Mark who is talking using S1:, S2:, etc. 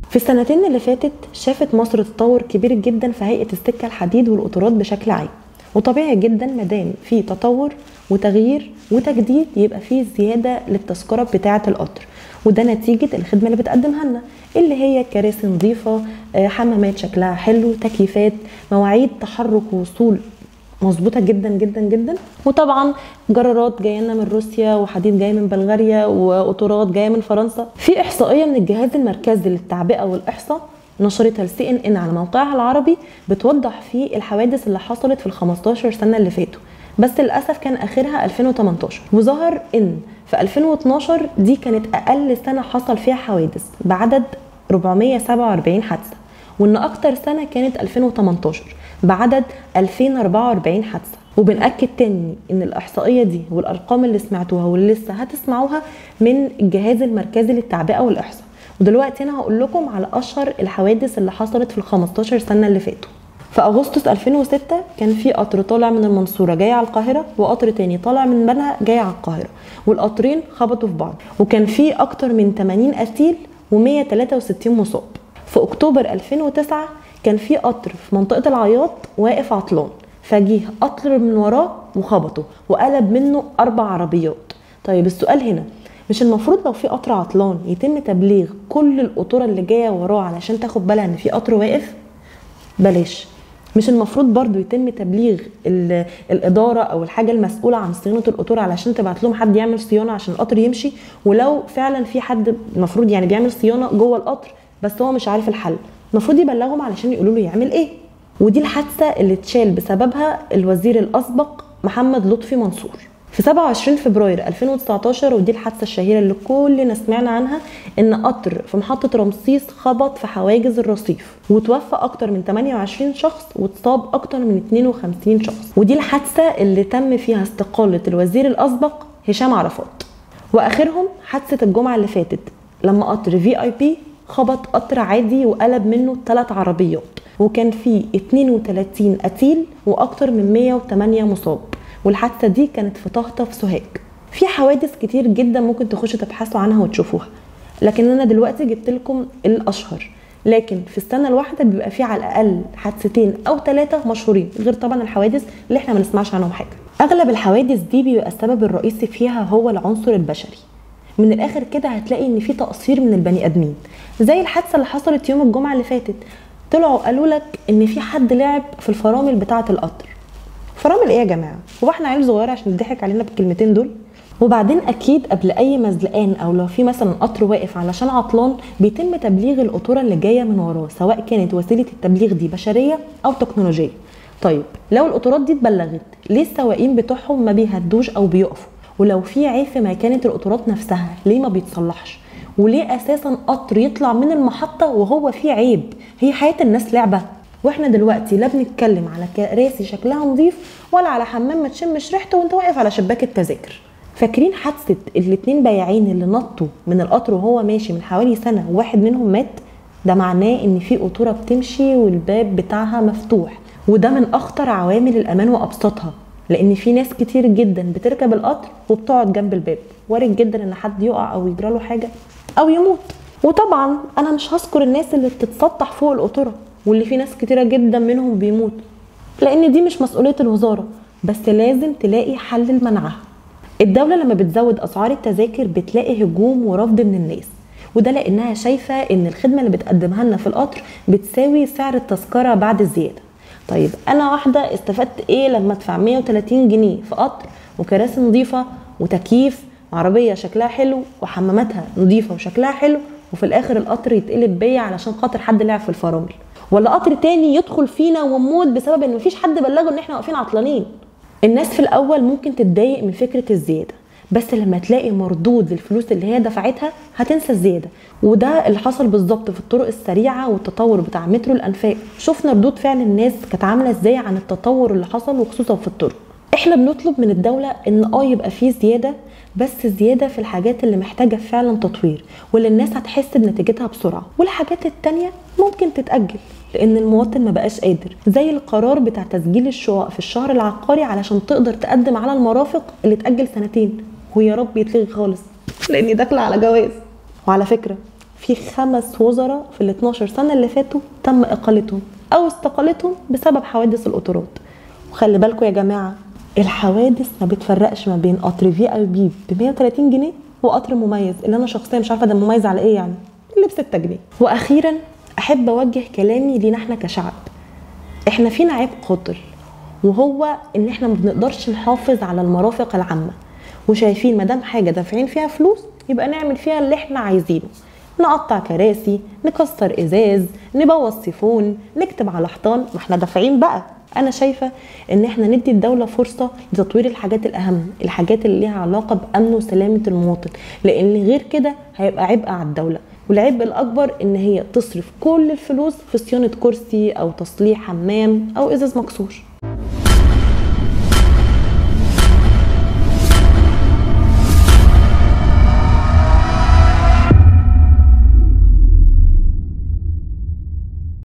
S1: في السنتين اللي فاتت شافت مصر تطور كبير جدا في هيئه السكه الحديد والقطارات بشكل عام وطبيعي جدا مادام في تطور وتغيير وتجديد يبقى في زياده للتذكره بتاعه القطر وده نتيجه الخدمه اللي بتقدمها لنا اللي هي كراسي نظيفه آه، حمامات شكلها حلو تكييفات مواعيد تحرك ووصول مظبوطه جدا جدا جدا وطبعا جرارات جايه لنا من روسيا وحديد جاي من بلغاريا وقطارات جايه من فرنسا في احصائيه من الجهاز المركزي للتعبئه والاحصاء نشرتها السي ان ان على موقعها العربي بتوضح فيه الحوادث اللي حصلت في ال 15 سنه اللي فاتوا بس للاسف كان اخرها 2018 وظهر ان في 2012 دي كانت اقل سنه حصل فيها حوادث بعدد 447 حادثه وان اكتر سنه كانت 2018 بعدد 2044 حادثه وبنأكد تاني ان الاحصائيه دي والارقام اللي سمعتوها واللي لسه هتسمعوها من الجهاز المركزي للتعبئه والاحصاء ودلوقتي انا هقول لكم على اشهر الحوادث اللي حصلت في ال 15 سنه اللي فاتوا في اغسطس 2006 كان في قطر طالع من المنصوره جاي على القاهره وقطر تاني طالع من بنها جاي على القاهره والقطرين خبطوا في بعض وكان في اكتر من 80 قتيل و163 مصاب في اكتوبر 2009 كان في قطر في منطقه العياط واقف عطلان فجيه قطر من وراه وخبطه وقلب منه اربع عربيات طيب السؤال هنا مش المفروض لو في قطر عطلان يتم تبليغ كل القطوره اللي جايه وراه علشان تاخد بالها ان في قطر واقف بلاش مش المفروض برضو يتم تبليغ ال- الاداره او الحاجه المسؤوله عن صيانه القطور علشان تبعت لهم حد يعمل صيانه عشان القطر يمشي ولو فعلا في حد المفروض يعني بيعمل صيانه جوه القطر بس هو مش عارف الحل المفروض يبلغهم علشان يقولوا له يعمل ايه ودي الحادثه اللي اتشال بسببها الوزير الاسبق محمد لطفي منصور في 27 فبراير 2019 ودي الحادثه الشهيره اللي كلنا سمعنا عنها ان قطر في محطه رمسيس خبط في حواجز الرصيف وتوفى اكتر من 28 شخص واتصاب اكتر من 52 شخص ودي الحادثه اللي تم فيها استقاله الوزير الاسبق هشام عرفات واخرهم حادثه الجمعه اللي فاتت لما قطر في اي بي خبط قطر عادي وقلب منه ثلاث عربيات وكان فيه 32 قتيل واكتر من 108 مصاب والحادثه دي كانت في طهطا في سوهاج في حوادث كتير جدا ممكن تخشوا تبحثوا عنها وتشوفوها لكن انا دلوقتي جبت لكم الاشهر لكن في السنه الواحده بيبقى في على الاقل حادثتين او ثلاثه مشهورين غير طبعا الحوادث اللي احنا ما نسمعش عنهم حاجه اغلب الحوادث دي بيبقى السبب الرئيسي فيها هو العنصر البشري من الاخر كده هتلاقي ان في تقصير من البني ادمين زي الحادثه اللي حصلت يوم الجمعه اللي فاتت طلعوا قالوا لك ان في حد لعب في الفرامل بتاعه القطر فرامل ايه يا جماعه هو احنا عيال صغيره عشان نضحك علينا بالكلمتين دول وبعدين اكيد قبل اي مزلقان او لو في مثلا قطر واقف علشان عطلان بيتم تبليغ القطوره اللي جايه من وراه سواء كانت وسيله التبليغ دي بشريه او تكنولوجيه طيب لو القطورات دي اتبلغت ليه السواقين بتوعهم ما بيهدوش او بيقفوا ولو في عيب في مكانه القطورات نفسها ليه ما بيتصلحش وليه اساسا قطر يطلع من المحطه وهو فيه عيب هي حياه الناس لعبه واحنا دلوقتي لا بنتكلم على كراسي شكلها نظيف ولا على حمام ما تشمش ريحته وانت واقف على شباك التذاكر فاكرين حادثه الاتنين بياعين اللي نطوا من القطر وهو ماشي من حوالي سنه وواحد منهم مات ده معناه ان في قطوره بتمشي والباب بتاعها مفتوح وده من اخطر عوامل الامان وابسطها لان في ناس كتير جدا بتركب القطر وبتقعد جنب الباب وارد جدا ان حد يقع او يجرى له حاجه او يموت وطبعا انا مش هذكر الناس اللي بتتسطح فوق القطوره واللي في ناس كتيره جدا منهم بيموت لان دي مش مسؤوليه الوزاره بس لازم تلاقي حل لمنعها الدوله لما بتزود اسعار التذاكر بتلاقي هجوم ورفض من الناس وده لانها شايفه ان الخدمه اللي بتقدمها لنا في القطر بتساوي سعر التذكره بعد الزياده طيب انا واحده استفدت ايه لما ادفع 130 جنيه في قطر وكراسي نظيفه وتكييف وعربيه شكلها حلو وحماماتها نظيفه وشكلها حلو وفي الاخر القطر يتقلب بيا علشان خاطر حد لعب في الفرامل ولا قطر تاني يدخل فينا ونموت بسبب ان مفيش حد بلغه ان احنا واقفين عطلانين الناس في الاول ممكن تتضايق من فكره الزياده بس لما تلاقي مردود للفلوس اللي هي دفعتها هتنسى الزياده وده اللي حصل بالظبط في الطرق السريعه والتطور بتاع مترو الانفاق شفنا ردود فعل الناس كانت عامله ازاي عن التطور اللي حصل وخصوصا في الطرق احنا بنطلب من الدوله ان اه يبقى فيه زياده بس زياده في الحاجات اللي محتاجه فعلا تطوير واللي الناس هتحس بنتيجتها بسرعه والحاجات التانيه ممكن تتاجل لان المواطن ما بقاش قادر زي القرار بتاع تسجيل الشقق في الشهر العقاري علشان تقدر تقدم على المرافق اللي اتاجل سنتين ويا رب يتلغي خالص لاني داخله على جواز وعلى فكره في خمس وزراء في ال 12 سنه اللي فاتوا تم اقالتهم او استقالتهم بسبب حوادث القطارات وخلي بالكم يا جماعه الحوادث ما بتفرقش ما بين قطر في اي بي ب 130 جنيه وقطر مميز اللي انا شخصيا مش عارفه ده مميز على ايه يعني اللي ب 6 جنيه واخيرا احب اوجه كلامي لينا احنا كشعب احنا فينا عيب قاتل وهو ان احنا ما بنقدرش نحافظ على المرافق العامه وشايفين ما دام حاجه دافعين فيها فلوس يبقى نعمل فيها اللي احنا عايزينه نقطع كراسي نكسر ازاز نبوظ سيفون نكتب على حيطان ما احنا دافعين بقى انا شايفه ان احنا ندي الدوله فرصه لتطوير الحاجات الاهم الحاجات اللي ليها علاقه بامن وسلامه المواطن لان غير كده هيبقى عبء على الدوله والعبء الاكبر ان هي تصرف كل الفلوس في صيانه كرسي او تصليح حمام او ازاز مكسور